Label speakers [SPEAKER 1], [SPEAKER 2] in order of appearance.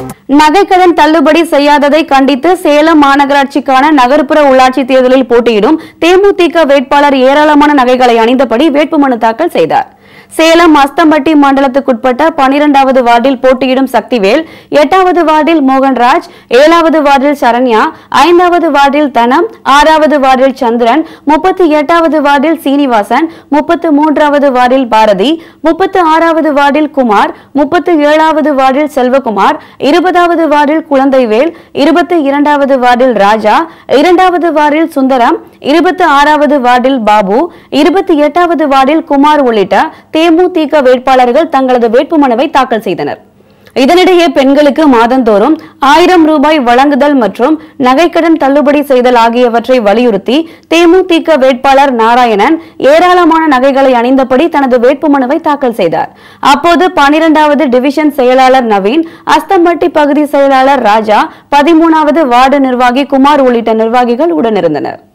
[SPEAKER 1] நகைக்கடன் தள்ளுபடி செய்யாததை கண்டித்து சேலம் மாநகராட்சிக்கான நகர்ப்புற உள்ளாட்சி தேர்தலில் போட்டியிடும் தேமுதிக வேட்பாளர் ஏராளமான நகைகளை அணிந்தபடி வேட்புமனு தாக்கல் செய்தார் சேலம் அஸ்தம்பட்டி மண்டலத்துக்குட்பட்ட பனிரெண்டாவது வார்டில் போட்டியிடும் சக்திவேல் எட்டாவது வார்டில் மோகன்ராஜ் ஏழாவது வார்டில் சரண்யா ஐந்தாவது வார்டில் தனம் ஆறாவது வார்டில் சந்திரன் முப்பத்தி எட்டாவது வார்டில் சீனிவாசன் முப்பத்து மூன்றாவது வார்டில் பாரதி முப்பத்து ஆறாவது வார்டில் குமார் முப்பத்து ஏழாவது வார்டில் செல்வகுமார் இருபதாவது வார்டில் குழந்தைவேல் இருபத்தி இரண்டாவது வார்டில் ராஜா இரண்டாவது வார்டில் சுந்தரம் இருபத்தி ஆறாவது வார்டில் பாபு இருபத்தி எட்டாவது வார்டில் குமார் உள்ளிட்ட தேமுதிக வேட்பாளர்கள் தங்களது வேட்புமனுவை தாக்கல் செய்தனர் இதனிடையே பெண்களுக்கு மாதந்தோறும் ஆயிரம் ரூபாய் வழங்குதல் மற்றும் நகைக்கடன் தள்ளுபடி செய்தல் ஆகியவற்றை வலியுறுத்தி தேமுதிக வேட்பாளர் நாராயணன் ஏராளமான நகைகளை அணிந்தபடி தனது வேட்புமனுவை தாக்கல் செய்தார் அப்போது பனிரெண்டாவது டிவிஷன் செயலாளர் நவீன் அஸ்தம்பட்டி பகுதி செயலாளர் ராஜா பதிமூணாவது வார்டு நிர்வாகி குமார் உள்ளிட்ட நிர்வாகிகள் உடனிருந்தனர்